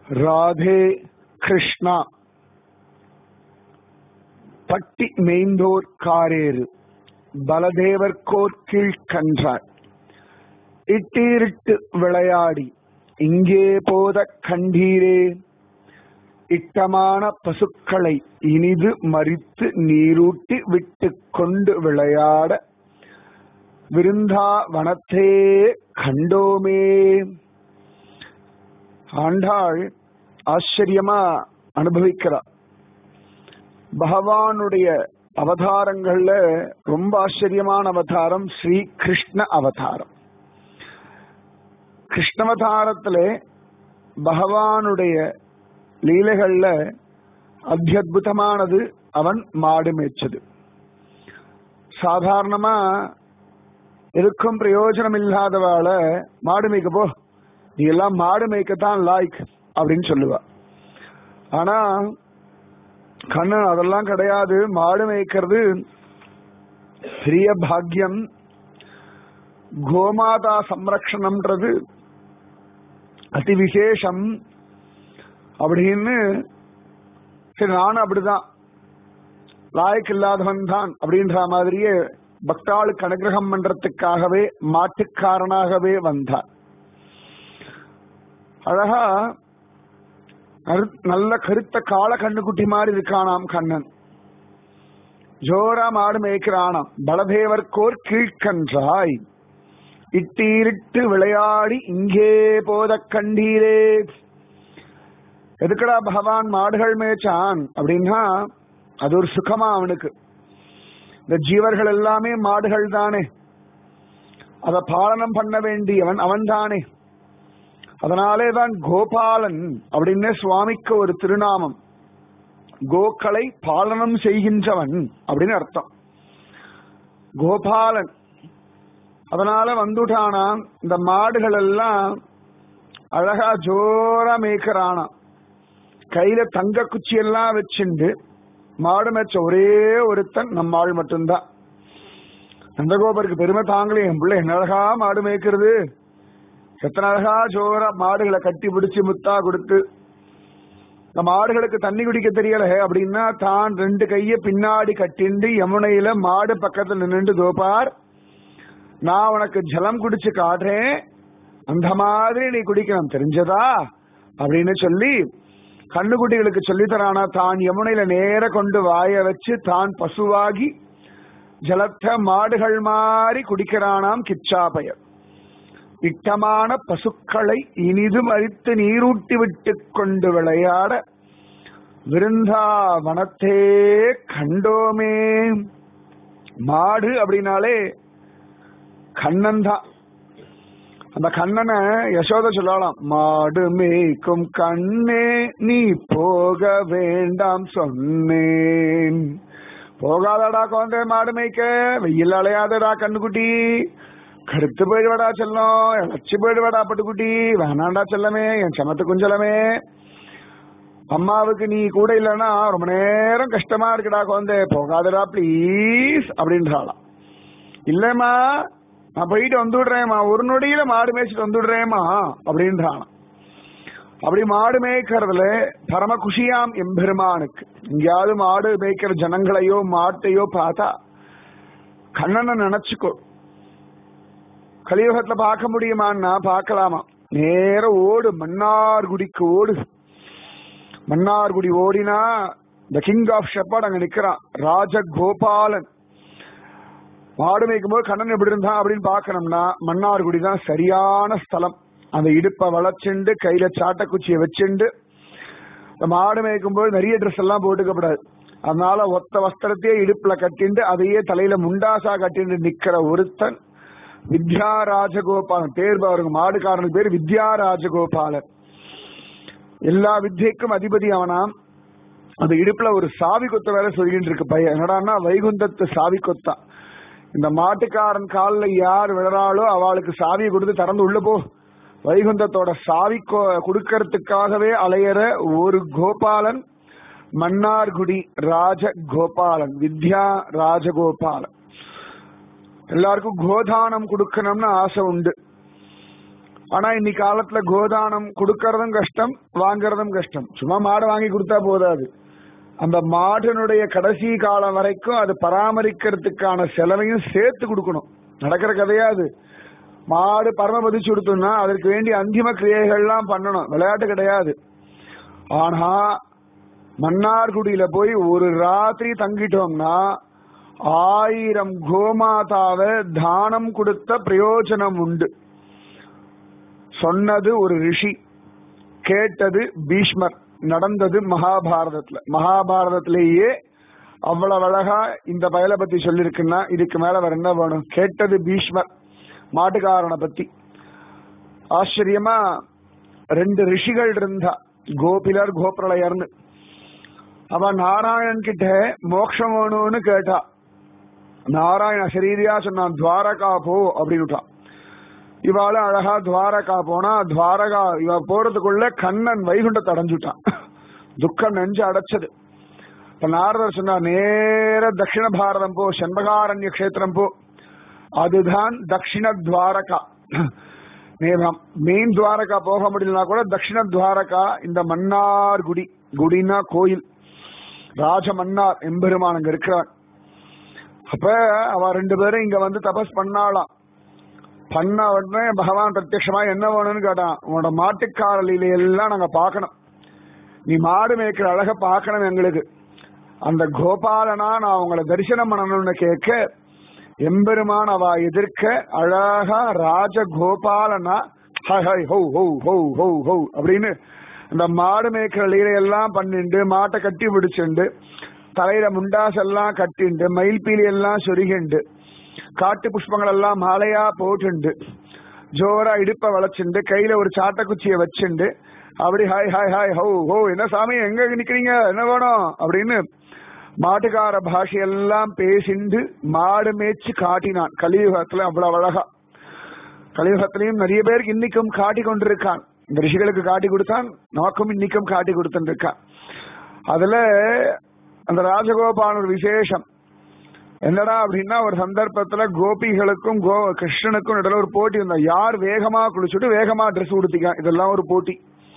ராதே கிருஷ்ணா பட்டி மேய்ந்தோர் காரேறு பலதேவர்கோர் கீழ்கன்றார் இட்டீரிட்டு விளையாடி இங்கே போத கண்டீரே இட்டமான பசுக்களை இனிது மறித்து நீரூட்டி விட்டு கொண்டு விளையாட விருந்தாவனத்தே கண்டோமே ஆண்டாள் ஆச்சரியமா அனுபவிக்கிறார் பகவானுடைய அவதாரங்கள்ல ரொம்ப ஆச்சரியமான அவதாரம் ஸ்ரீ கிருஷ்ண அவதாரம் கிருஷ்ணவதாரத்துல பகவானுடைய லீலைகள்ல அத்தியுதமானது அவன் மாடு மேய்ச்சது சாதாரணமா எதுக்கும் பிரயோஜனம் இல்லாதவாள மாடு மேய்க்க போ நீ எல்லாம் மாடு மேய்க்கத்தான் லாய்க் அப்படின்னு சொல்லுவா ஆனா கண்ணன் அதெல்லாம் கிடையாது மாடு மேய்க்கிறது பெரிய பாக்கியம் கோமாதா சம்ரக்ஷணம்ன்றது அதி விசேஷம் அப்படின்னு சரி நானும் அப்படிதான் லாய்க்கு இல்லாதவன் தான் அப்படின்ற மாதிரியே பக்தாளுக்கு அனுகிரகம் பண்றதுக்காகவே மாட்டுக்காரனாகவே வந்தார் அழகா நல்ல கருத்த கால கண்ணுக்குட்டி மாதிரி இருக்கானாம் கண்ணன் ஜோரா மாடு மேய்க்கிறானாம் பலதேவர்கோர் கீழ்கன்றாய் இட்டீரிட்டு விளையாடி இங்கே போத கண்டீரே எதுக்கடா பகவான் மாடுகள் மேய்ச்சான் அப்படின்னா அது ஒரு சுகமா அவனுக்கு இந்த ஜீவர்கள் எல்லாமே மாடுகள் தானே அத பாலனம் பண்ண வேண்டியவன் அவன் தானே அதனாலே தான் கோபாலன் அப்படின்னு சுவாமிக்கு ஒரு திருநாமம் கோக்களை பாலனம் செய்கின்றவன் அப்படின்னு அர்த்தம் கோபாலன் அதனால வந்துட்டானா இந்த மாடுகள் எல்லாம் அழகா ஜோரா மேய்க்கிறானா கையில தங்க குச்சி எல்லாம் வச்சுண்டு மாடு மேய்ச்ச ஒரே ஒருத்தன் நம்ம ஆள் மட்டும்தான் நந்தகோபருக்கு பெருமை தாங்களே என் பிள்ளை என்ன அழகா மாடு மேய்க்கிறது எத்தனை அழகா ஜோரா மாடுகளை கட்டி பிடிச்சு முத்தா கொடுத்து இந்த மாடுகளுக்கு தண்ணி குடிக்க தெரியல அப்படின்னா தான் ரெண்டு கைய பின்னாடி கட்டிண்டு யமுனையில மாடு பக்கத்துல நின்று தோப்பார் நான் உனக்கு ஜலம் குடிச்சு காட்டுறேன் அந்த மாதிரி நீ குடிக்கணும் தெரிஞ்சதா அப்படின்னு சொல்லி கண்ணுக்குட்டிகளுக்கு சொல்லித்தரானா தான் யமுனையில நேர கொண்டு வாய வச்சு தான் பசுவாகி ஜலத்த மாடுகள் மாறி குடிக்கிறானாம் கிச்சாபயர் இட்டமான பசுக்களை இனிது மறித்து நீரூட்டி விட்டு கொண்டு விளையாட விருந்தாவனத்தே கண்டோமே மாடு அப்படின்னாலே கண்ணன் தான் அந்த கண்ணனை யசோத சொல்லலாம் மாடு மேய்க்கும் கண்ணே நீ போக வேண்டாம் சொன்னேன் போகாதடா குழந்தை மாடு மேய்க்க வெயில் அலையாதடா கண்ணுக்குட்டி கருத்து போயிடுவாடா செல்லம் இழைச்சி போயிடுவாடா பட்டுக்குட்டி வேணாண்டா செல்லமே என் சமத்து குஞ்சலமே அம்மாவுக்கு நீ கூட இல்லைன்னா ரொம்ப நேரம் கஷ்டமா இருக்குடா குழந்தை போகாதடா ப்ளீஸ் அப்படின்றாளாம் இல்லம்மா நான் போயிட்டு வந்துடுறேம்மா ஒரு நொடியில மாடு மேய்ச்சிட்டு வந்துடுறேம்மா அப்படின்றான் அப்படி மாடு மேய்க்கிறதுல பரம குஷியாம் எம்பெருமானுக்கு எங்கேயாவது மாடு மேய்க்கிற ஜனங்களையோ மாட்டையோ பார்த்தா கண்ணனை நினைச்சுக்கோ கலியுகத்துல பார்க்க முடியுமான்னா பார்க்கலாமா நேர ஓடு மன்னார்குடிக்கு ஓடு மன்னார்குடி ஓடினா த கிங் ஆஃப் ஷெப்பர்ட் அங்க நிக்கிறான் ராஜகோபாலன் மாடு மேய்க்கும் போது கண்ணன் எப்படி இருந்தான் அப்படின்னு பாக்கணும்னா மன்னார்குடி தான் சரியான ஸ்தலம் அந்த இடுப்பை வளைச்சுண்டு கையில சாட்டக்குச்சியை வச்சுண்டு இந்த மாடு மேய்க்கும் போது நிறைய ட்ரெஸ் எல்லாம் போட்டுக்கப்படாது அதனால ஒத்த வஸ்திரத்தையே இடுப்புல கட்டிண்டு அதையே தலையில முண்டாசா கட்டிண்டு நிக்கிற ஒருத்தன் வித்யா ராஜகோபாலன் பேர் அவருக்கு மாடுக்காரனுக்கு பேர் வித்யா ராஜகோபாலன் எல்லா வித்தியக்கும் அதிபதி அவனாம் அந்த இடுப்புல ஒரு சாவி கொத்த வேற சொல்லிட்டு இருக்கு பையன் என்னடான்னா வைகுந்தத்து சாவி கொத்தான் இந்த மாட்டுக்காரன் காலில் யார் விழறாளோ அவளுக்கு சாவியை கொடுத்து திறந்து உள்ள போ வைகுந்தத்தோட சாவி கொடுக்கறதுக்காகவே அலையிற ஒரு கோபாலன் மன்னார்குடி ராஜ கோபாலன் வித்யா ராஜகோபாலன் எல்லாருக்கும் கோதானம் கொடுக்கணும்னு ஆசை உண்டு ஆனா இன்னைக்கு காலத்துல கோதானம் கொடுக்கறதும் கஷ்டம் வாங்குறதும் கஷ்டம் சும்மா மாடு வாங்கி கொடுத்தா போதாது அந்த மாட்டினுடைய கடைசி காலம் வரைக்கும் அது பராமரிக்கிறதுக்கான செலவையும் சேர்த்து கொடுக்கணும் நடக்கிற கதையாது மாடு பரமபதிச்சு கொடுத்தோம்னா அதற்கு வேண்டிய அந்திம கிரியைகள்லாம் பண்ணணும் விளையாட்டு கிடையாது ஆனா மன்னார்குடியில போய் ஒரு ராத்திரி தங்கிட்டோம்னா ஆயிரம் கோமாதாவை தானம் கொடுத்த பிரயோஜனம் உண்டு சொன்னது ஒரு ரிஷி கேட்டது பீஷ்மர் நடந்தது மகாபாரதத்துல மகாபாரதத்திலேயே அவ்வளவு அழகா இந்த பயலை பத்தி சொல்லிருக்குன்னா இதுக்கு மேல வேற என்ன வேணும் கேட்டது பீஷ்மர் மாட்டுக்காரனை பத்தி ஆச்சரியமா ரெண்டு ரிஷிகள் இருந்தா கோபிலர் கோபிரளையர்னு அவன் நாராயணன் கிட்ட மோட்சம் வேணும்னு கேட்டா நாராயண சரீரியா சொன்னான் துவாரகா போ அப்படின்னுட்டான் இவாள அழகா துவாரகா போனா துவாரகா இவ போறதுக்குள்ள கண்ணன் வைகுண்டத்தை அடைஞ்சுட்டான் துக்கம் நெஞ்சு அடைச்சது இப்ப நாரதர் சொன்னா நேர தட்சிண பாரதம் போ செண்பகாரண்ய கஷேத்திரம் போ அதுதான் தட்சிண துவாரகா மெயின் துவாரகா போக முடியலனா கூட தட்சிண துவாரகா இந்த மன்னார் குடி குடினா கோயில் ராஜ மன்னார் எம்பெருமான் அங்க இருக்கிறான் அப்ப அவ ரெண்டு பேரும் இங்க வந்து தபஸ் பண்ணாலாம் பண்ண உடனே பகவான் பிரத்யட்சமா என்ன வேணும்னு கேட்டான் உன்னோட மாட்டுக்காரலில எல்லாம் நாங்க பார்க்கணும் நீ மாடு மேய்க்கிற அழக பார்க்கணும் எங்களுக்கு அந்த கோபாலனா நான் உங்களை தரிசனம் பண்ணணும்னு கேட்க எம்பெருமான் அவ எதிர்க்க அழகா ராஜ கோபாலனா ஹாய் ஹாய் ஹோ ஹோ ஹோ ஹோ ஹோ அப்படின்னு இந்த மாடு மேய்க்கிற லீலையெல்லாம் பண்ணிண்டு மாட்டை கட்டி பிடிச்சுண்டு தலையில முண்டாஸ் எல்லாம் கட்டிண்டு மயில் பீலி எல்லாம் சொருகிண்டு காட்டு புஷ்பங்கள் எல்லாம் மாலையா போட்டுண்டு ஜோரா இடுப்ப வளைச்சுண்டு கையில ஒரு சாட்டக்குச்சியை வச்சுண்டு அப்படி ஹாய் ஹாய் ஹாய் ஹோ ஹோ என்ன சாமி எங்க நிக்கிறீங்க என்ன வேணும் அப்படின்னு மாட்டுக்கார பாஷையெல்லாம் பேசிண்டு மாடு மேய்ச்சி காட்டினான் கலியுகத்துல அவ்வளவு அழகா கலியுகத்திலையும் நிறைய பேருக்கு இன்னைக்கும் காட்டி கொண்டிருக்கான் இந்த ரிஷிகளுக்கு காட்டி கொடுத்தான் நமக்கும் இன்னைக்கும் காட்டி கொடுத்துருக்கான் அதுல அந்த ராஜகோபால் ஒரு விசேஷம் என்னடா அப்படின்னா ஒரு சந்தர்ப்பத்துல கோபிகளுக்கும் கோ கிருஷ்ணனுக்கும் நடுவில் ஒரு போட்டி இருந்தா யார் வேகமா குளிச்சுட்டு வேகமா ட்ரெஸ் உடுத்திக்க இதெல்லாம் ஒரு போட்டி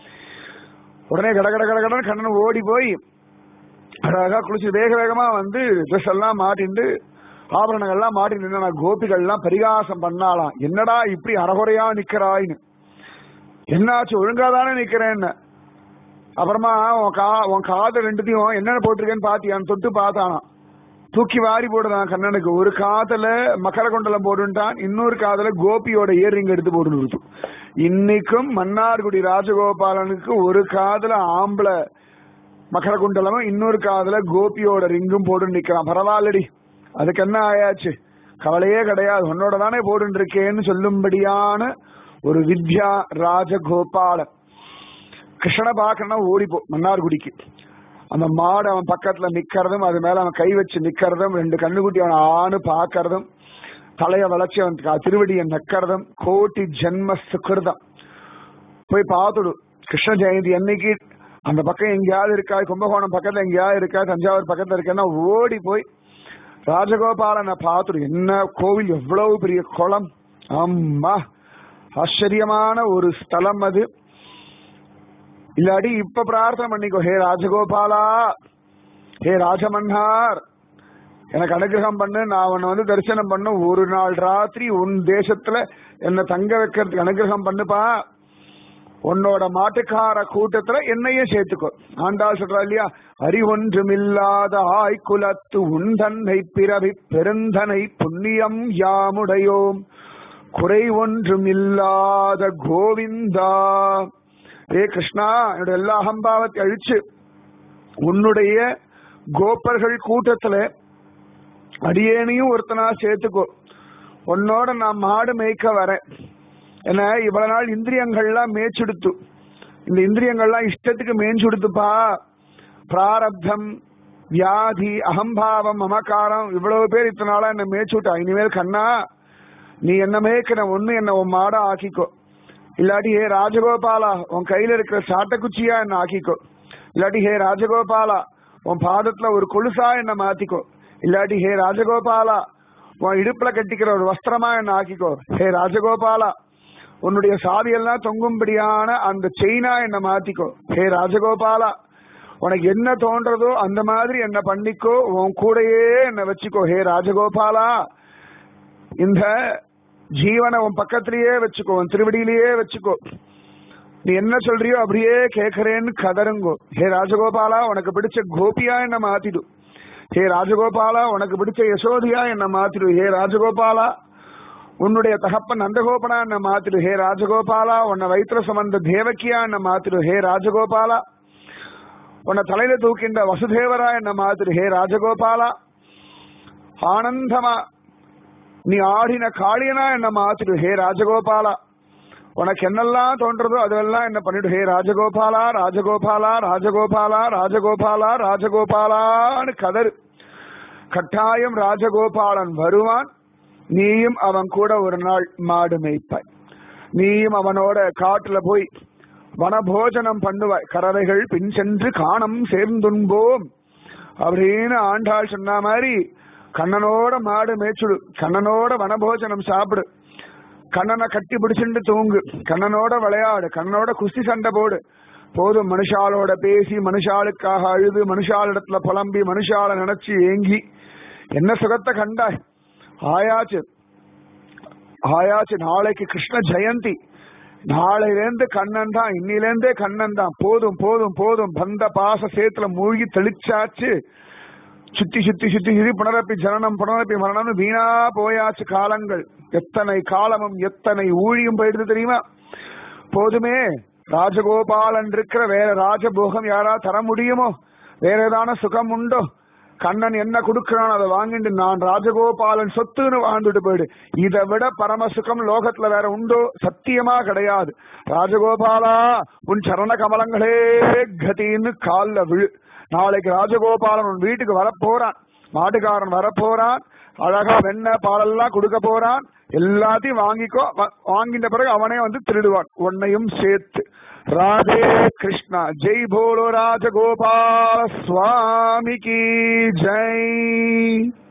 உடனே கட கட கட கடன்னு கண்ணன் ஓடி போய் அழகா குளிச்சு வேக வேகமா வந்து ட்ரெஸ் எல்லாம் மாட்டிண்டு ஆபரணங்கள் எல்லாம் மாட்டிட்டு கோபிகள் எல்லாம் பரிகாசம் பண்ணாலாம் என்னடா இப்படி அறகுறையா நிக்கிறாய்னு என்னாச்சு ஒழுங்கா தானே நிக்கிறேன்னு அப்புறமா உன் கா உன் காது ரெண்டுத்தையும் என்னென்ன போட்டிருக்கேன்னு பாத்தியான்னு தொட்டு பார்த்தானா தூக்கி வாரி போடுறான் கண்ணனுக்கு ஒரு காதல மகர குண்டலம் போடுன்ட்டான் இன்னொரு காதல கோபியோட இயர்ரிங் எடுத்து போட்டு இன்னைக்கும் மன்னார்குடி ராஜகோபாலனுக்கு ஒரு காதல ஆம்பளை மகர குண்டலமும் இன்னொரு காதல கோபியோட ரிங்கும் போட்டு நிக்கிறான் பரவாயில்லடி அதுக்கு என்ன ஆயாச்சு கவலையே கிடையாது உன்னோட தானே போட்டு இருக்கேன்னு சொல்லும்படியான ஒரு வித்யா ராஜகோபாலன் கிருஷ்ணனை பார்க்கணும் ஓடிப்போ மன்னார்குடிக்கு அந்த மாடு அவன் பக்கத்துல நிக்கிறதும் அது மேல அவன் கை வச்சு நிக்கிறதும் ரெண்டு கண்ணுக்குட்டி அவன் ஆணு பாக்குறதும் தலைய வளைச்சு அவன் க- திருவடியை நக்கிறதும் கோட்டி ஜென்ம சுகிருதம் போய் பார்த்துடு கிருஷ்ண ஜெயந்தி அன்னைக்கு அந்த பக்கம் எங்கேயாவது இருக்கா கும்பகோணம் பக்கத்துல எங்கேயாவது இருக்கா தஞ்சாவூர் பக்கத்துல இருக்கா ஓடி போய் ராஜகோபாலனை பார்த்துடு என்ன கோவில் எவ்வளவு பெரிய குளம் அம்மா ஆச்சரியமான ஒரு ஸ்தலம் அது இல்லாடி இப்ப பிரார்த்தனை பண்ணிக்கோ ஹே ராஜகோபாலா ஹே ராஜமன்னார் எனக்கு அனுகிரகம் பண்ணு நான் உன்னை வந்து தரிசனம் பண்ண ஒரு நாள் ராத்திரி உன் தேசத்துல என்னை தங்க வைக்கிறதுக்கு அனுகிரகம் பண்ணுப்பா உன்னோட மாட்டுக்கார கூட்டத்துல என்னையும் சேர்த்துக்கோ ஆண்டாள் சொல்றா இல்லையா அறிவொன்றுமில்லாத ஆய்குலத்து உன் தன்னை பிறவி பெருந்தனை புண்ணியம் யாமுடையோம் குறை ஒன்றும் இல்லாத கோவிந்தா ஏ கிருஷ்ணா என்னோட எல்லா அகம்பாவத்தை அழிச்சு உன்னுடைய கோப்பர்கள் கூட்டத்துல அடியேனையும் ஒருத்தனா சேர்த்துக்கோ உன்னோட நான் மாடு மேய்க்க வரேன் என்ன இவ்வளவு நாள் இந்திரியங்கள்லாம் மேய்ச்செடுத்து இந்த இந்திரியங்கள்லாம் இஷ்டத்துக்கு மேய்ச்சுடுத்துப்பா பிராரப்தம் வியாதி அகம்பாவம் மமக்காரம் இவ்வளவு பேர் இத்தனை நாளா என்ன மேய்ச்சுட்டா இனிமேல் கண்ணா நீ என்ன மேய்க்கிற ஒண்ணு என்ன உன் மாடா ஆக்கிக்கோ இல்லாட்டி ஹே ராஜகோபாலா உன் கையில இருக்கிற சாட்டக்குச்சியா என்ன ஆக்கிக்கோ இல்லாட்டி ஹே ராஜகோபாலா உன் பாதத்துல ஒரு கொலுசா என்ன மாத்திக்கோ இல்லாட்டி ஹே ராஜகோபாலா உன் இடுப்புல கட்டிக்கிற ஒரு வஸ்திரமா என்ன ஆக்கிக்கோ ஹே ராஜகோபாலா உன்னுடைய சாவியெல்லாம் தொங்கும்படியான அந்த செயினா என்ன மாத்திக்கோ ஹே ராஜகோபாலா உனக்கு என்ன தோன்றதோ அந்த மாதிரி என்ன பண்ணிக்கோ உன் கூடயே என்ன வச்சுக்கோ ஹே ராஜகோபாலா இந்த ஜீவனை உன் பக்கத்திலேயே வச்சுக்கோ உன் திருவடியிலேயே வச்சுக்கோ நீ என்ன சொல்றியோ அப்படியே கேட்கறேன்னு கதருங்கோ ஹே ராஜகோபாலா உனக்கு பிடிச்ச கோபியா என்ன மாத்திடு ஹே ராஜகோபாலா உனக்கு பிடிச்ச யசோதியா என்ன மாத்திடு ஹே ராஜகோபாலா உன்னுடைய தகப்பன் நந்தகோபனா என்ன மாத்திடு ஹே ராஜகோபாலா உன்னை வயிற்றுல சுமந்த தேவக்கியா என்ன மாத்திடு ஹே ராஜகோபாலா உன்னை தலையில தூக்கின்ற வசுதேவரா என்ன மாத்திடு ஹே ராஜகோபாலா ஆனந்தமா நீ ஆடின காளியனா என்ன மாத்திடு ஹே ராஜகோபாலா உனக்கு என்னெல்லாம் தோன்றதோ அதெல்லாம் என்ன பண்ணிடு ஹே ராஜகோபாலா ராஜகோபாலா ராஜகோபாலா ராஜகோபாலா ராஜகோபாலான்னு கதறு கட்டாயம் ராஜகோபாலன் வருவான் நீயும் அவன் கூட ஒரு நாள் மாடு மேய்ப்பாய் நீயும் அவனோட காட்டுல போய் வனபோஜனம் பண்ணுவாய் கறவைகள் பின் சென்று காணம் சேர்ந்துண்போம் அப்படின்னு ஆண்டாள் சொன்ன மாதிரி கண்ணனோட மாடு மேய்ச்சுடு கண்ணனோட வனபோஜனம் சாப்பிடு கண்ணனை கட்டி பிடிச்சிட்டு தூங்கு கண்ணனோட விளையாடு கண்ணனோட குஸ்தி சண்டை போடு போதும் மனுஷாலோட பேசி மனுஷாளுக்காக அழுது மனுஷாளிடத்துல புலம்பி மனுஷால நினைச்சு ஏங்கி என்ன சுகத்தை கண்டாய் ஆயாச்சு ஆயாச்சு நாளைக்கு கிருஷ்ண ஜெயந்தி நாளையிலேருந்து கண்ணன் தான் இன்னிலேருந்தே கண்ணன் தான் போதும் போதும் போதும் பந்த பாச சேத்துல மூழ்கி தெளிச்சாச்சு சுத்தி சுத்தி சுத்தி சுத்தி புனரப்பி ஜனனம் புனரப்பி மரணம் வீணா போயாச்சு காலங்கள் எத்தனை காலமும் எத்தனை ஊழியும் போயிடுது தெரியுமா போதுமே ராஜகோபாலன் இருக்கிற வேற ராஜபோகம் யாரா தர முடியுமோ வேற ஏதான சுகம் உண்டோ கண்ணன் என்ன கொடுக்கிறான் அதை வாங்கிட்டு நான் ராஜகோபாலன் சொத்துன்னு வாழ்ந்துட்டு போயிடு இதை விட பரம சுகம் லோகத்துல வேற உண்டோ சத்தியமா கிடையாது ராஜகோபாலா உன் சரண கமலங்களே கதின்னு கால்ல விழு நாளைக்கு ராஜகோபாலன் உன் வீட்டுக்கு வரப்போறான் மாட்டுக்காரன் வரப்போறான் அழகா வெண்ணெய் பாலெல்லாம் கொடுக்க போறான் எல்லாத்தையும் வாங்கிக்கோ வ- வாங்கிட்ட பிறகு அவனே வந்து திருடுவான் உன்னையும் சேர்த்து ராதே கிருஷ்ணா ஜெய் போலோ ராஜகோபால சுவாமிக்கு ஜெய்